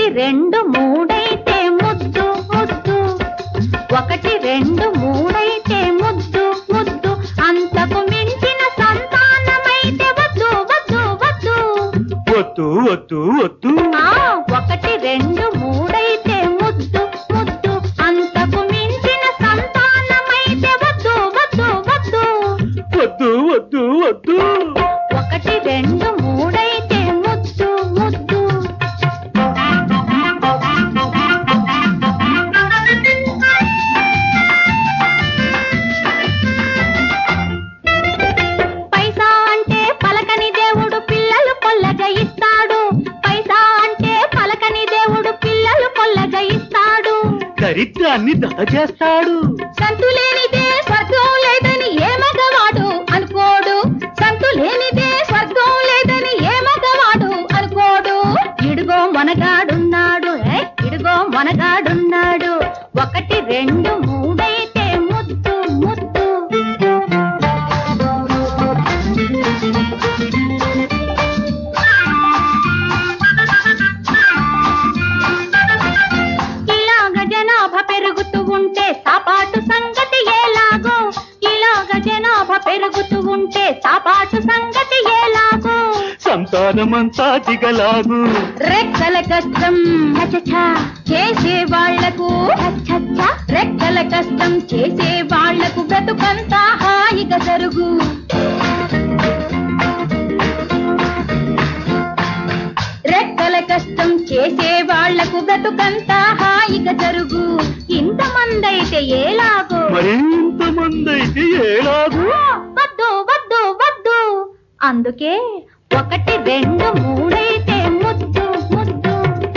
ఒకటి రెండు మూడైతే ముద్దు ముద్దు ఒకటి రెండు మూడైతే ముద్దు ముద్దు అంతకు మించిన సంతానమైతే వద్దు వద్దు వద్దు వద్దు వద్దు వద్దు ఆ ఒకటి రెండు మూడైతే ముద్దు ముద్దు అంతకు మించిన సంతానమైతే వద్దు వద్దు వద్దు వద్దు వద్దు వద్దు ఒకటి రెండు మూడైతే ముద్దు ముద్దు పైసా అంటే పలకని దేవుడు పిల్లలు కొల్లగా ఇస్తాడు పైసా అంటే పలకని దేవుడు పిల్లలు కొల్లగా ఇస్తాడు దరిద్రాన్ని దహచేస్తాడు సంతు లేనిదే స్వర్గం లేదని ఏ మగవాడు అనుకోడు సంతు లేనిదే స్వర్గం లేదని ఏ మగవాడు అనుకోడు ఇడుగో మనగాడున్నాడు ఏ, ఇడుగో మనగాడున్నాడు ఒకటి రెండు మూడైతే ముద్దు ముద్దు ఇలాగ జనాభా పెరుగుతూ ఉంటే సాపాటు సంగతి ఎలాగో ఇలాగ జనాభా పెరుగుతూ ఉంటే సాపాటు సంగతి ఎలాగో సంతానమంతా దిగలాగు రెక్కల కష్టం చచచా, చేసే వాళ్లకు చచ్చచ్చ, రెక్కల కష్టం చేసే వాళ్లకు బ్రతుకంతా హాయిగా జరుగు రెక్కల కష్టం చేసే వాళ్లకు బ్రతుకంతా హాయిగా జరుగు ఇంతమందైతే ఎలాగో మరింతమంది అయితే ఏలాగు వద్దు వద్దు వద్దు అందుకే ఒకటి రెండు మూడైతే ముద్దు ముద్దు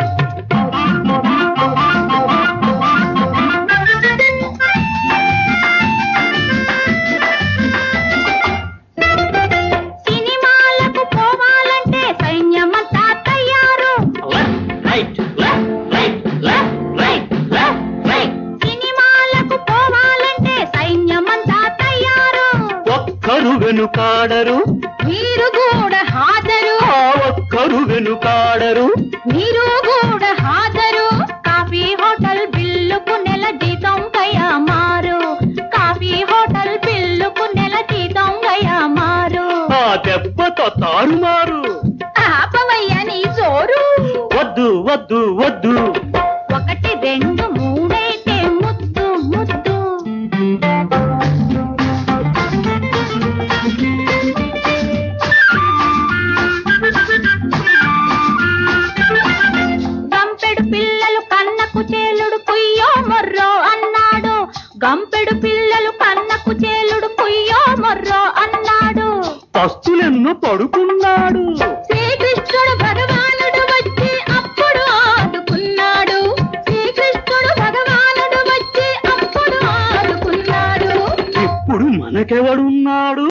సినిమాలకు పోవాలంటే సైన్యమంతా తయారు సినిమాలకు పోవాలంటే సైన్యమంతా తయారు ఒక్కరు వెనుకాడరు మీరు కూడా హాజరు ఆ ఒక్కరు వెనుకాడరు మీరు కూడా హాజరు కాఫీ హోటల్ బిల్లుకు నెల జీతం గయా మారు కాఫీ హోటల్ బిల్లుకు నెల జీతం గయా మారు ఆ దెబ్బతో తారుమారు ఆపవయ్య నీ జోరు వద్దు వద్దు వద్దు ఒకటి రెండు మూడైతే ముద్దు ముద్దు గంపెడు పిల్లలు కన్నకు చేలుడు పుయ్యో మొర్రో అన్నాడు గంపెడు పిల్లలు కన్నకు చేలుడు పుయ్యో మొర్రో అన్నాడు పస్తులెన్నో పడుకున్నాడు శ్రీకృష్ణుడు భగవానుడు వచ్చి అప్పుడు ఆదుకున్నాడు శ్రీకృష్ణుడు భగవానుడు వచ్చి అప్పుడు ఆదుకున్నాడు ఇప్పుడు మనకెవడున్నాడు